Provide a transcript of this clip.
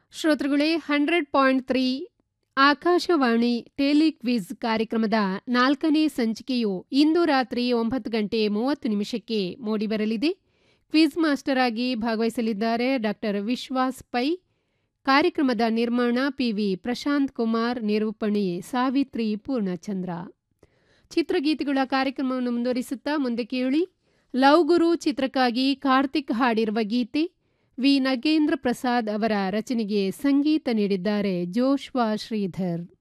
ಶ್ರೋತೃಗಳೇ hundred point three Akashvani telequiz ಕಾರ್ಯಕ್ರಮದ ನಾಲ್ಕನೇ ಸಂಚಿಕೆಯು ಇಂದು ರಾತ್ರಿ ಒಂಬತ್ತು ಗಂಟೆ ಮೂವತ್ತು ನಿಮಿಷಕ್ಕೆ ಮೂಡಿಬರಲಿದೆ ಕ್ವಿಜ್ ಮಾಸ್ಟರ್ ಆಗಿ ಭಾಗವಹಿಸಲಿದ್ದಾರೆ ಡಾಕ್ಟರ್ ವಿಶ್ವಾಸ್ ಪೈ ಕಾರ್ಯಕ್ರಮದ ನಿರ್ಮಾಣ ಪಿವಿ ಪ್ರಶಾಂತ್ ಕುಮಾರ್ ನಿರೂಪಣೆ ಸಾವಿತ್ರಿ ಪೂರ್ಣಚಂದ್ರ ಚಿತ್ರಗೀತೆಗಳ ಕಾರ್ಯಕ್ರಮವನ್ನು ಮುಂದುವರಿಸುತ್ತಾ ಮುಂದೆ ಕೇಳಿ ಲವ್ ಗುರು ಚಿತ್ರಕ್ಕಾಗಿ ಕಾರ್ತಿಕ್ ಹಾಡಿರುವ ಗೀತೆ ವಿ ನಗೇಂದ್ರ ಪ್ರಸಾದ್ ಅವರ ರಚನೆಗೆ ಸಂಗೀತ ನೀಡಿದ್ದಾರೆ ಜೋಶ್ವಾ ಶ್ರೀಧರ್